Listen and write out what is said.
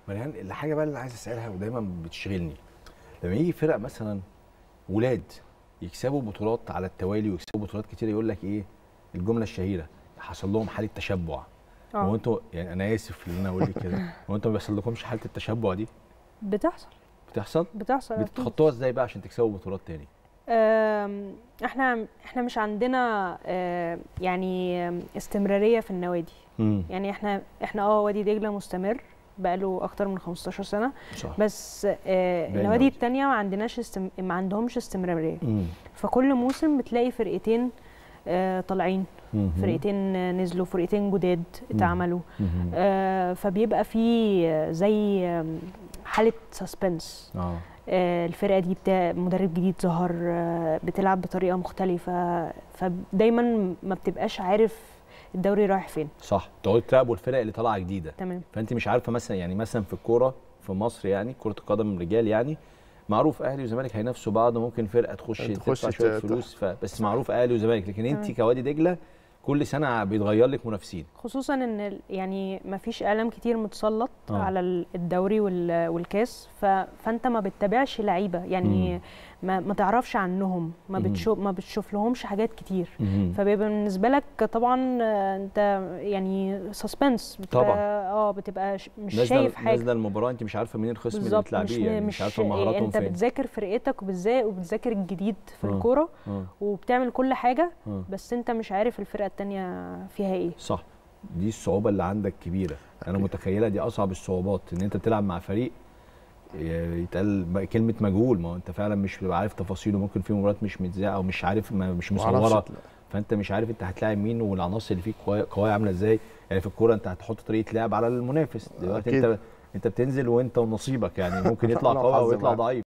مريان الحاجه بقى اللي عايز اسالها ودايما بتشغلني لما يجي فرق مثلا ولاد يكسبوا بطولات على التوالي ويكسبوا بطولات كتير يقول لك ايه الجمله الشهيره حصل لهم حاله تشبع اه هو انتوا يعني انا اسف ان انا اقول لك كده هو انتوا ما بيحصل لكمش حاله التشبع دي بتحصل بتحصل بتحصل أكيد. بتخطوها ازاي بقى عشان تكسبوا بطولات تاني آم، احنا احنا مش عندنا آه، يعني آم، استمراريه في النوادي امم يعني احنا احنا اه وادي دجله مستمر بقاله اكتر من 15 سنه صح بس آه، باين النوادي أوي. التانية ما عندناش استم... ما عندهمش استمراريه امم فكل موسم بتلاقي فرقتين آه، طالعين مهم. فرقتين آه، نزلوا فرقتين جداد اتعملوا مهم. آه، فبيبقى في آه، زي آم، حاله سسبنس اه الفرقه دي بتاع مدرب جديد ظهر آه، بتلعب بطريقه مختلفه فدايما ما بتبقاش عارف الدوري رايح فين صح تقعدوا تراقبوا الفرق اللي طالعه جديده تمام فانت مش عارفه مثلا يعني مثلا في الكوره في مصر يعني كره القدم رجال يعني معروف اهلي وزمالك هينافسوا بعض ممكن فرقه تخش تخش تدفع شويه ت- فلوس ف... بس معروف اهلي وزمالك لكن انت تمام. كوادي دجله كل سنه بيتغير لك منافسين خصوصا ان ال- يعني ما فيش اعلام كتير متسلط آه. على ال- الدوري وال- والكاس ف... فانت ما بتتابعش لعيبه يعني مم. ما, ما تعرفش عنهم ما مم. بتشوف ما بتشوف لهمش حاجات كتير مهم. فبيبقى بالنسبه لك طبعا آه، انت يعني سسبنس طبعاً. اه بتبقى ش- مش نازله شايف حاجه نازله المباراه انت مش عارفه مين الخصم اللي بالظبط مش بتلعبيه يعني مش, عارفه إيه، مهاراتهم انت فين بتذاكر فرقتك وبتذا- وبتذاكر الجديد في آه. الكوره آه. وبتعمل كل حاجه آه. بس انت مش عارف الفرقه التانية فيها ايه صح دي الصعوبه اللي عندك كبيره انا متخيله دي اصعب الصعوبات ان انت بتلعب مع فريق ي- يتقال بقى كلمه مجهول ما هو انت فعلا مش بتبقى عارف تفاصيله ممكن في مباريات مش متذاعه او مش عارف ما مش معرفش مصوره تلا- فانت مش عارف انت هتلاعب مين والعناصر اللي فيك قويه قوية عامله ازاي يعني في الكوره انت هتحط طريقه لعب على المنافس دلوقتي أكيد. انت انت بتنزل وانت ونصيبك يعني ممكن يطلع أنا قوي او وحظي يطلع معاك. ضعيف